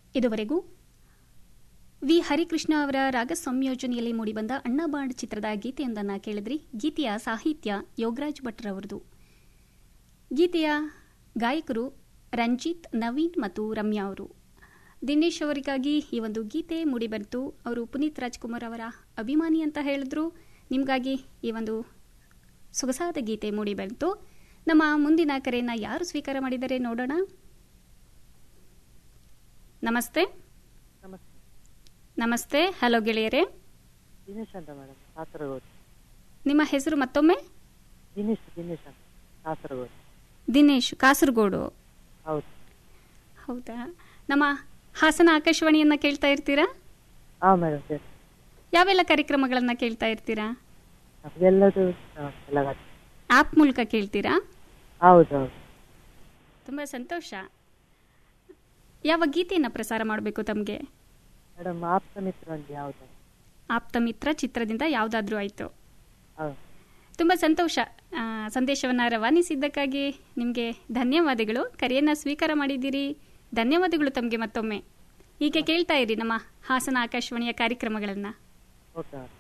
ಇದುವರೆಗೂ ವಿ ಹರಿಕೃಷ್ಣ ಅವರ ರಾಗ ಸಂಯೋಜನೆಯಲ್ಲಿ ಮೂಡಿಬಂದ ಅಣ್ಣಬಾಂಡ್ ಚಿತ್ರದ ಗೀತೆಯೊಂದನ್ನು ಕೇಳಿದ್ರಿ ಗೀತೆಯ ಸಾಹಿತ್ಯ ಯೋಗರಾಜ್ ಭಟ್ರವರದು ಗೀತೆಯ ಗಾಯಕರು ರಂಜಿತ್ ನವೀನ್ ಮತ್ತು ರಮ್ಯಾ ಅವರು ದಿನೇಶ್ ಅವರಿಗಾಗಿ ಈ ಒಂದು ಗೀತೆ ಮೂಡಿಬಂತು ಅವರು ಪುನೀತ್ ರಾಜ್ಕುಮಾರ್ ಅವರ ಅಭಿಮಾನಿ ಅಂತ ಹೇಳಿದ್ರು ನಿಮಗಾಗಿ ಈ ಒಂದು ಸೊಗಸಾದ ಗೀತೆ ಮೂಡಿಬಂತು ನಮ್ಮ ಮುಂದಿನ ಕರೆಯನ್ನು ಯಾರು ಸ್ವೀಕಾರ ಮಾಡಿದರೆ ನೋಡೋಣ ನಮಸ್ತೆ ನಮಸ್ತೆ ನಮಸ್ತೆ ಹಲೋ ಗೆಳೆಯರೇ ದಿನೇಶ್ ಅಂತ ಮೇಡಮ್ ಕಾಸರಗೋಡು ನಿಮ್ಮ ಹೆಸರು ಮತ್ತೊಮ್ಮೆ ದಿನೇಶ್ ದಿನೇಶ್ ಅಂತ ಕಾಸರಗೋಡು ದಿನೇಶ್ ಕಾಸರಗೋಡು ಹೌದು ಹೌದಾ ನಮ್ಮ ಹಾಸನ ಆಕಾಶವಾಣಿಯನ್ನ ಕೇಳ್ತಾ ಇರ್ತೀರಾ ಹಾಂ ಮೇಡಮ್ ಸರಿ ಯಾವೆಲ್ಲ ಕಾರ್ಯಕ್ರಮಗಳನ್ನ ಕೇಳ್ತಾ ಇರ್ತೀರಾ ನಮಗೆಲ್ಲದು ಎಲ್ಲ ಗೊತ್ತು. ಆ್ಯಪ್ ಮೂಲಕ ಕೇಳ್ತೀರಾ ಹೌದು ಹೌದು ತುಂಬ ಸಂತೋಷ ಯಾವ ಗೀತೆಯನ್ನು ಪ್ರಸಾರ ಮಾಡಬೇಕು ತಮಗೆ ಮೇಡಮ್ ಆಪ್ತ ಮಿತ್ರ ಒಂದು ಯಾವುದು ಆಪ್ತ ಮಿತ್ರ ಚಿತ್ರದಿಂದ ಯಾವುದಾದ್ರೂ ಆಯಿತು ಹೌದು ತುಂಬ ಸಂತೋಷ ಆ, ಸಂದೇಶವನ್ನು ರವಾನಿಸಿದ್ದಕ್ಕಾಗಿ ನಿಮಗೆ ಧನ್ಯವಾದಗಳು ಕರೆಯನ್ನು ಸ್ವೀಕಾರ ಮಾಡಿದ್ದೀರಿ ಧನ್ಯವಾದಗಳು ತಮಗೆ ಮತ್ತೊಮ್ಮೆ ಹೀಗೆ ಕೇಳ್ತಾ ಇರಿ ನಮ್ಮ ಹಾಸನ ಆಕಾಶವಾಣಿಯ ಕಾರ್ಯಕ್ರಮಗಳನ್ನು ಓಕೆ ಮೇಡಮ್